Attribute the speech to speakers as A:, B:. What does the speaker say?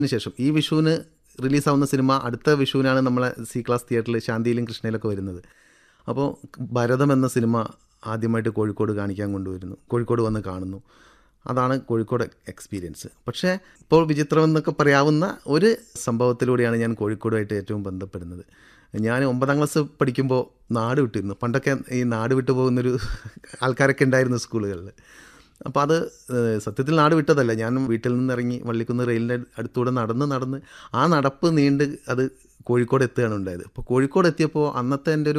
A: ശേഷം ഈ വിഷുവിന് റിലീസാവുന്ന സിനിമ അടുത്ത വിഷുവിനാണ് നമ്മളെ സി ക്ലാസ് തിയേറ്ററിൽ ശാന്തിയിലും കൃഷ്ണയിലൊക്കെ വരുന്നത് അപ്പോൾ ഭരതം എന്ന സിനിമ ആദ്യമായിട്ട് കോഴിക്കോട് കാണിക്കാൻ കൊണ്ടുവരുന്നു കോഴിക്കോട് വന്ന് കാണുന്നു അതാണ് കോഴിക്കോട് എക്സ്പീരിയൻസ് പക്ഷേ ഇപ്പോൾ വിചിത്രം എന്നൊക്കെ പറയാവുന്ന ഒരു സംഭവത്തിലൂടെയാണ് ഞാൻ കോഴിക്കോടുമായിട്ട് ഏറ്റവും ബന്ധപ്പെടുന്നത് ഞാൻ ഒമ്പതാം ക്ലാസ് പഠിക്കുമ്പോൾ നാട് വിട്ടിരുന്നു പണ്ടൊക്കെ ഈ നാട് വിട്ടു പോകുന്നൊരു ആൾക്കാരൊക്കെ ഉണ്ടായിരുന്നു സ്കൂളുകളിൽ അപ്പോൾ അത് ഏഹ്, സത്യത്തിൽ നാട് വിട്ടതല്ല ഞാൻ വീട്ടിൽ നിന്ന് ഇറങ്ങി വള്ളിക്കുന്ന് റെയിലിൻ്റെ അടുത്തൂടെ നടന്ന് നടന്ന് ആ നടപ്പ് നീണ്ട് അത് കോഴിക്കോട് എത്തുകയാണ് ഉണ്ടായത് അപ്പോൾ കോഴിക്കോട് എത്തിയപ്പോൾ അന്നത്തെ എൻ്റെ ഒരു